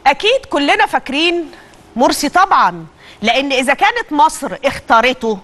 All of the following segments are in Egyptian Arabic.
اكيد كلنا فاكرين مرسي طبعا لان اذا كانت مصر اختارته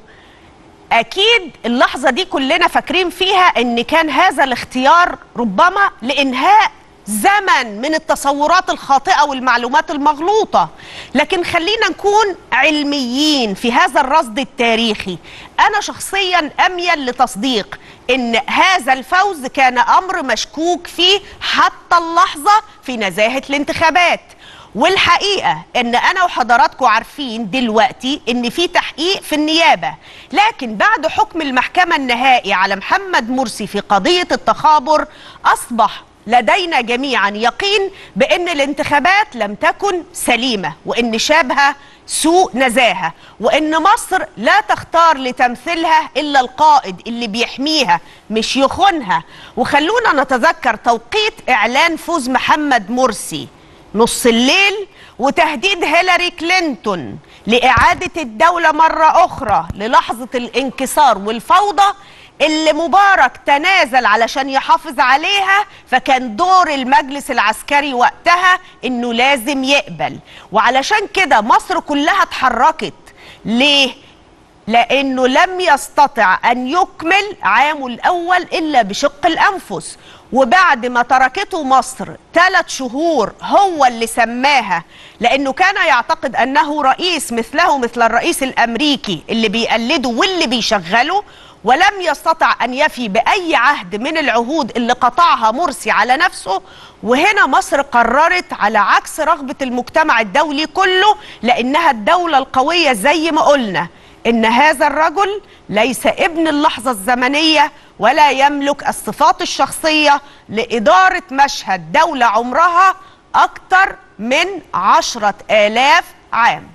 اكيد اللحظه دي كلنا فاكرين فيها ان كان هذا الاختيار ربما لانهاء زمن من التصورات الخاطئه والمعلومات المغلوطه لكن خلينا نكون علميين في هذا الرصد التاريخي انا شخصيا اميل لتصديق ان هذا الفوز كان امر مشكوك فيه حتى اللحظه في نزاهه الانتخابات والحقيقه ان انا وحضراتكم عارفين دلوقتي ان في تحقيق في النيابه لكن بعد حكم المحكمه النهائي على محمد مرسي في قضيه التخابر اصبح لدينا جميعا يقين بان الانتخابات لم تكن سليمه وان شابها سوء نزاهه وان مصر لا تختار لتمثيلها الا القائد اللي بيحميها مش يخونها وخلونا نتذكر توقيت اعلان فوز محمد مرسي نص الليل وتهديد هيلاري كلينتون لإعادة الدولة مرة أخرى للحظة الانكسار والفوضى اللي مبارك تنازل علشان يحافظ عليها فكان دور المجلس العسكري وقتها انه لازم يقبل وعلشان كده مصر كلها اتحركت ليه لانه لم يستطع ان يكمل عامه الاول الا بشق الانفس وبعد ما تركته مصر ثلاث شهور هو اللي سماها لانه كان يعتقد انه رئيس مثله مثل الرئيس الامريكي اللي بيقلده واللي بيشغله ولم يستطع ان يفي باي عهد من العهود اللي قطعها مرسي على نفسه وهنا مصر قررت على عكس رغبه المجتمع الدولي كله لانها الدوله القويه زي ما قلنا ان هذا الرجل ليس ابن اللحظه الزمنيه ولا يملك الصفات الشخصيه لاداره مشهد دوله عمرها اكثر من عشرة آلاف عام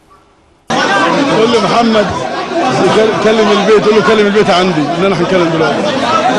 قول لي محمد كلم البيت قول له كلم البيت عندي ان انا هنكلم دلوقتي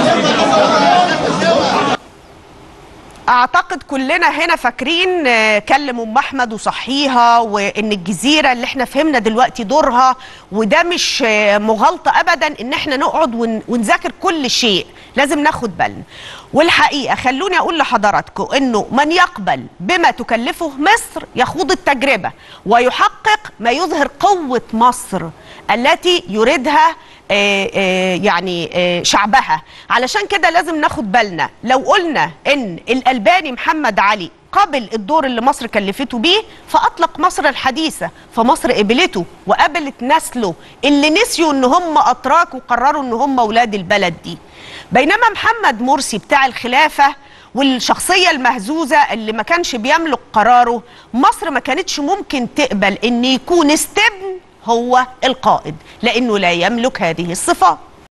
اعتقد كلنا هنا فاكرين آه، كلم ام احمد وصحيها وان الجزيره اللي احنا فهمنا دلوقتي دورها وده مش آه، مغالطه ابدا ان احنا نقعد ون- ونذاكر كل شيء لازم ناخد بالنا والحقيقه خلوني اقول لحضراتكم انه من يقبل بما تكلفه مصر يخوض التجربه ويحقق ما يظهر قوه مصر التي يريدها آه، آه، يعني آه، شعبها علشان كده لازم ناخد بالنا لو قلنا ان الالباني محمد علي قبل الدور اللي مصر كلفته بيه فاطلق مصر الحديثه فمصر قبلته وقبلت نسله اللي نسيوا ان هم اتراك وقرروا ان هم اولاد البلد دي بينما محمد مرسي بتاع الخلافه والشخصيه المهزوزه اللي ما كانش بيملك قراره مصر ما كانتش ممكن تقبل ان يكون استبن هو القائد لانه لا يملك هذه الصفات